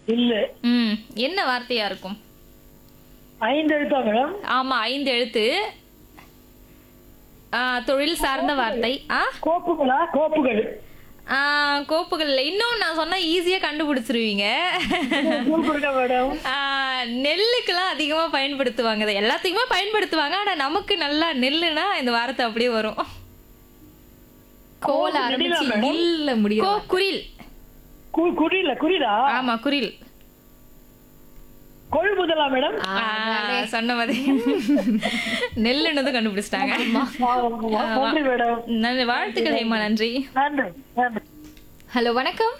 இல்ல ம் என்ன வார்த்தையா இருக்கும் ஐந்து எழுத்தா மேடம் ஆமா ஐந்து எழுத்து ஆ, தொழில் சார்ந்த வார்த்தை ஆ கோப்புகளா கோப்புகள் ஆ, கோப்புகள் இல்லை இன்னும் நான் சொன்னா ஈஸியா கண்டுபிடிச்சிருவீங்க சூப்பருக்கா மேடம் ஆ, நெல்லுக்கெல்லாம் அதிகமா பயன்படுத்துவாங்க இதை எல்லாத்துக்குமே பயன்படுத்துவாங்க ஆனா நமக்கு நல்லா நெல்லுனா இந்த வார்த்தை அப்படியே வரும் கோல ஆரம்பிச்சு இல்ல முடியும் கோ குரில் கு- குறியில குறிதா ஆமா குரில் கொள்முதலா மேடம் ஆ, சொன்ன மாதிரி நெல்லுன்னு கண்டுபிடிச்சிட்டாங்க நன்றி மேடம் நன்றி வாழ்த்துக்கள் ஹேமா நன்றி நன்றி நன்றி ஹலோ வணக்கம்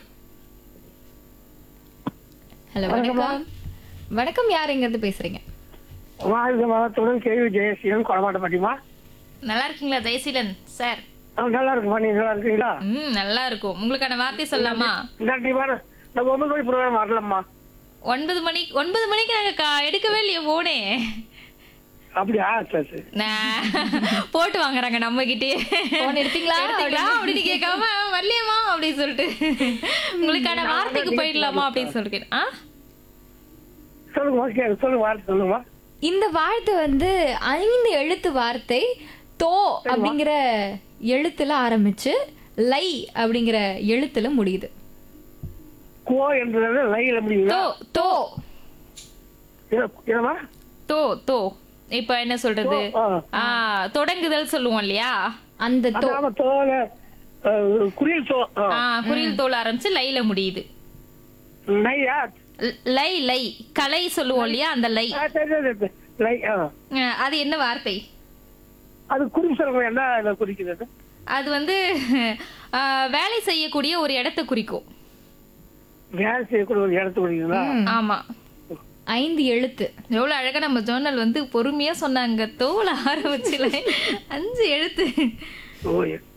ஹலோ வணக்கம் வணக்கம் யார் எங்க இருந்து பேசுறீங்க வாழ்க வளத்துடன் கேள்வி ஜெயசீலன் கொடமாட்டப்பட்டிமா நல்லா இருக்கீங்களா ஜெயசீலன் சார் நல்லா இருக்குமா நீங்க நல்லா இருக்கீங்களா ம் நல்லா இருக்கும் உங்களுக்கான வார்த்தை சொல்லலாமா நன்றி மேடம் நம்ம ஒன்பது மணி ப்ரோக்ராம் வரலாமா ஒன்பது மணி ஒன்பது மணிக்கு நாங்க கா- எடுக்கவே இல்லையே போனே அப்படியா சரி சரி போட்டு வாங்குறாங்க நம்ம கிட்டே போன் எடுத்தீங்களா அப்படின்னு கேட்காம வரலையம்மா அப்படின்னு சொல்லிட்டு உங்களுக்கான வார்த்தைக்கு போயிடலாமா அப்படின்னு சொல்லிட்டு ஆ சொல்லுங்க ஓகே சொல்லுங்க வார்த்தை சொல்லுங்க இந்த வார்த்தை வந்து ஐந்து எழுத்து வார்த்தை தோ அப்படிங்கிற எழுத்துல ஆரம்பிச்சு லை அப்படிங்கிற எழுத்துல முடியுது கோ என்றது லைன் அப்படிங்களா தோ தோ என்னமா தோ தோ இப்ப என்ன சொல்றது ஆ. ஆ தொடங்குதல் சொல்லுவோம் இல்லையா அந்த தோ அதாம தோல அஹ், குரில் தோ ஆ. ஆ குரில் தோல் ஆரம்பிச்சு லைல முடியுது நையா ல- லை லை கலை சொல்லுவோம் இல்லையா அந்த லை ஆ, சரி சரி, சரி லை ஆ ஆ, அது என்ன வார்த்தை அது குறி சொல்லுங்க என்ன இதை குறிக்கிறது அது வந்து ஆ, வேலை செய்யக்கூடிய ஒரு இடத்தை குறிக்கும் வேலை செய்யக்கூடிய ஒரு இடத்து குறிக்கிறதா ஆமா ஐந்து எழுத்து எவ்வளவு அழகா நம்ம ஜோர்னல் வந்து பொறுமையா சொன்னாங்க தோல் ஆரம்பிச்சுல அஞ்சு எழுத்து ஓ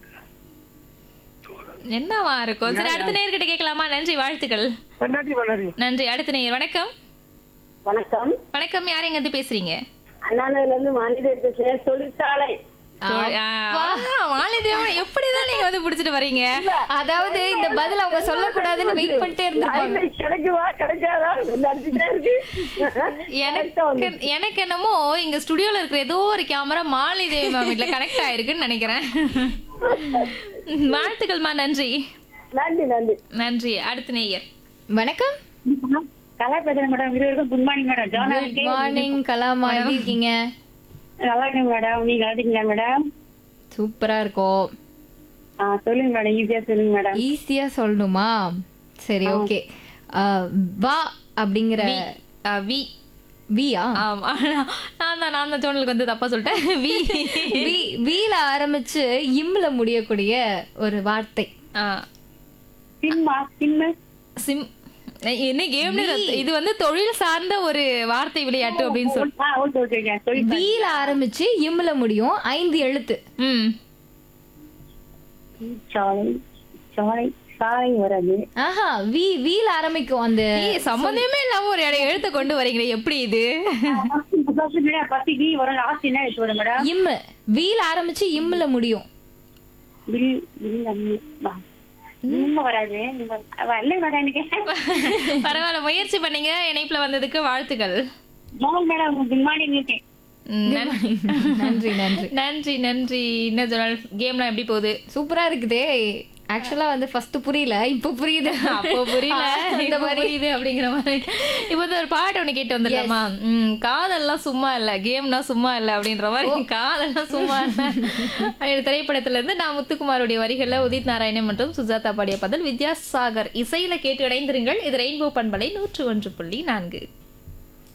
என்னவா இருக்கும் சரி அடுத்த நேர்கிட்ட கேட்கலாமா நன்றி வாழ்த்துக்கள் நன்றி நன்றி நன்றி அடுத்த நேர் வணக்கம் வணக்கம் வணக்கம் யார் எங்க இருந்து பேசுறீங்க அண்ணாநகர்ல இருந்து மனிதர் பேசுறேன் தொழிற்சாலை மாலிதேவன் எப்படிதான் நீங்க வந்து புடிச்சிட்டு வர்றீங்க அதாவது இந்த பதில் அவங்க சொல்லக்கூடாதுன்னு வெயிட் பண்ணிட்டே இருந்திருப்பாங்க ஐந்து கிடைக்குமா கிடைக்காதா நடிச்சுட்டே இருக்கு எனக்கு எனக்கு என்னமோ இங்க ஸ்டுடியோல இருக்கிற ஏதோ ஒரு கேமரா மாலிதேவி மேம் வீட்ல கனெக்ட் ஆயிருக்குன்னு நினைக்கிறேன் வாழ்த்துக்கள்மா நன்றி நன்றி நன்றி நன்றி அடுத்த நேயர் வணக்கம் கலா பேசுறேன் மேடம் இருவருக்கும் குட் மார்னிங் மேடம் ஜோனா குட் மார்னிங் கலாமா எப்படி இருக்கீங்க நல்லா இருக்கேன் மேடம் நீங்க நல்லா இருக்கீங்களா மேடம் சூப்பரா இருக்கும் ஆ சொல்லுங்க மேடம் ஈஸியா சொல்லுங்க மேடம் ஈஸியா சொல்லணுமா சரி ஓகே வா அப்படிங்கிற ஆ, வி வியா ஆமா நான் தான் நான் தான் ஜோனலுக்கு வந்து தப்பா சொல்லிட்டேன் வி வி வீல ஆரம்பிச்சு இம்ல முடியக்கூடிய ஒரு வார்த்தை ஆ, சிம்மா சிம்மு சிம் என்ன கேம் இது வந்து தொழில் சார்ந்த ஒரு வார்த்தை விளையாட்டு அப்படின்னு சொல்லி ஆ ஓகே ஓகே ஓகே சொல்லி வீல ஆரம்பிச்சு இம்ல முடியும் ஐந்து எழுத்து ம் சாலை சாலை சாலை வராது ஆஹா வி வீல ஆரம்பிக்கும் அந்த ஏய், சம்மந்தமே இல்லாம ஒரு இடம் எழுத்த கொண்டு வரீங்களே எப்படி இது பத்தி வி வரும் லாஸ்ட் என்ன எடுத்து வரும் மேடம் இம்மு வீல ஆரம்பிச்சு இம்ல முடியும் பில் பில் அம்மு இன்னும் வராது வரல மேடம் எனக்கு பரவாயில்ல முயற்சி பண்ணீங்க இணைப்புல வந்ததுக்கு வாழ்த்துக்கள் மோகன் மேடம் குட் மார்னிங் இருக்கேன் ம், நன்றி. நன்றி நன்றி நன்றி நன்றி என்ன சொன்னால் கேம்லாம் எப்படி போகுது சூப்பரா இருக்குதே ஆக்சுவலா வந்து ஃபர்ஸ்ட் புரியல இப்ப புரியுது அப்போ புரியல இந்த இந்த மாதிரி புரியுது அப்படிங்கிற மாதிரி இப்போ வந்து ஒரு பாட்டு ஒண்ணு கேட்டு வந்துடலாமா ம் காதல்லாம் சும்மா இல்ல கேம்னா சும்மா இல்ல அப்படின்ற மாதிரி காதல்லாம் சும்மா இல்ல அப்படின்ற திரைப்படத்துல இருந்து நான் முத்துக்குமாருடைய வரிகள்ல உதித் நாராயணன் மற்றும் சுஜாதா பாடிய பதில் வித்யாசாகர் இசையில கேட்டு இணைந்திருங்கள் இது ரெயின்போ பண்பலை நூற்று ஒன்று புள்ளி நான்கு